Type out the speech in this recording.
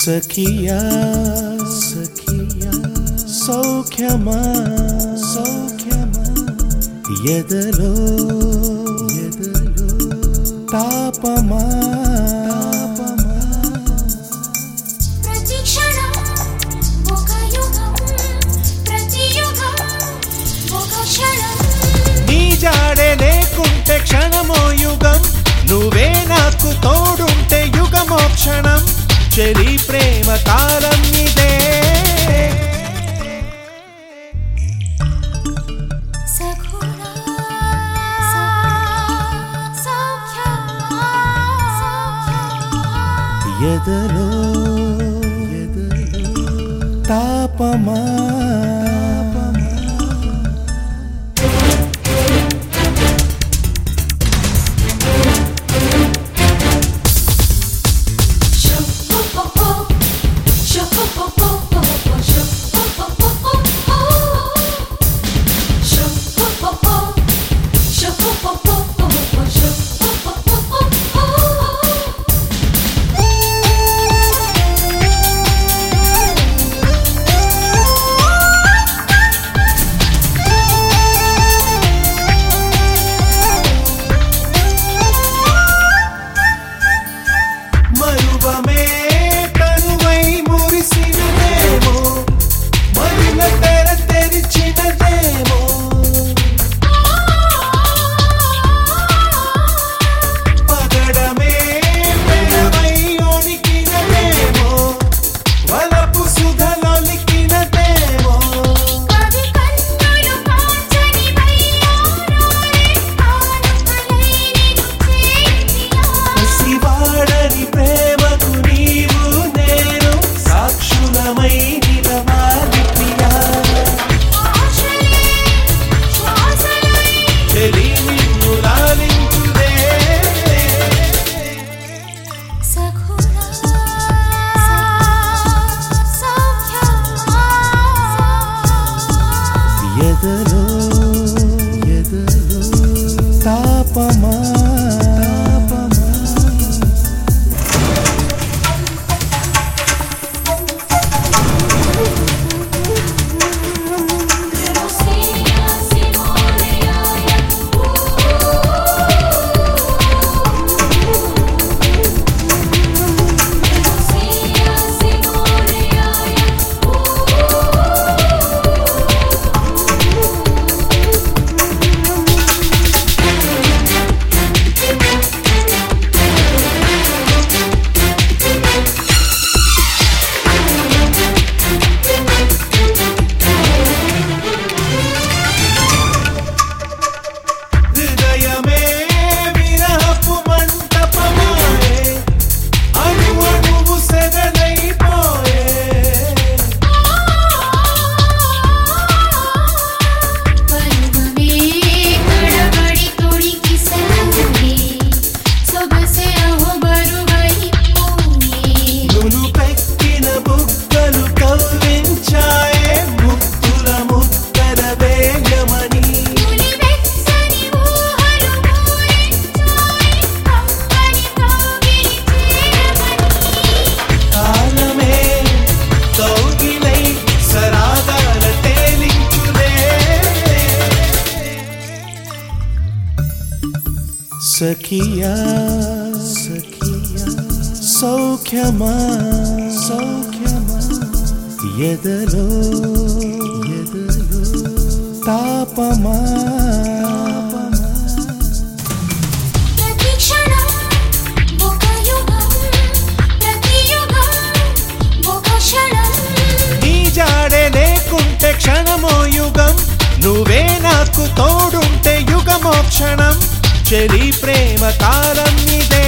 సఖియా సఖియా సౌఖ్యమా సౌఖ్యమా ఎదలో ఎదలో తాపమా తాపమా ప్రతి క్షణం ఒక యుగం ప్రతి యుగం ఒక క్షణం నీ జాడే లేకుంటే క్షణమో యుగం నువ్వే నాకు తోడుంటే యుగమో క్షణం చెలి ప్రేమ కాలం ఇదే సఖునా సౌఖ్యమా ఎదలో ఎదలో తాపమా మరువమే తనువై మురిసినదేమో మరుల తెర తెరిచినదేమో పగడమే పెరవై ఒలికినదేమో వలపు సుధలొలికినదేమో కవి కన్నులు కాంచని వయ్యారాలే ఆనుకలై నిన్ను చేరితియా పసివాడని ప్రేమకు నీవు నేను సాక్షులమై నిలవాలి ప్రియా ఆశలే శ్వాసలై చెలి నిన్ను లాలించుదే సఖునా సౌఖ్యమా ఎదలో ఎదలో తాపమా తాపమా హృదయమే విరహపు మంటపమాయే అణు అణువు సెగలైపోయే పరువమే కడబడి తొడికి సలహే సొగసే అహో బరువై పోయే నునుపెక్కిన బుగ్గలు కవ్వించాయే ముద్దుల ముద్దల వేయమని నులి వెచ్చని ఊహలు పూరించాయి కమ్మని కౌగిలి చేరమని కాలమే కౌగిలై సరాగాల తేలించులే సఖియా సఖియా సౌఖ్యమా సౌఖ్యమా ఎదలో ఎదలో తాపమా తాపమా ప్రతి క్షణం ఒక యుగం ప్రతి యుగం ఒక క్షణం నీ జాడే లేకుంటే క్షణమో యుగం నువ్వే నాకు తోడుంటే యుగమో క్షణం చెలి ప్రేమ కాలం ఇదే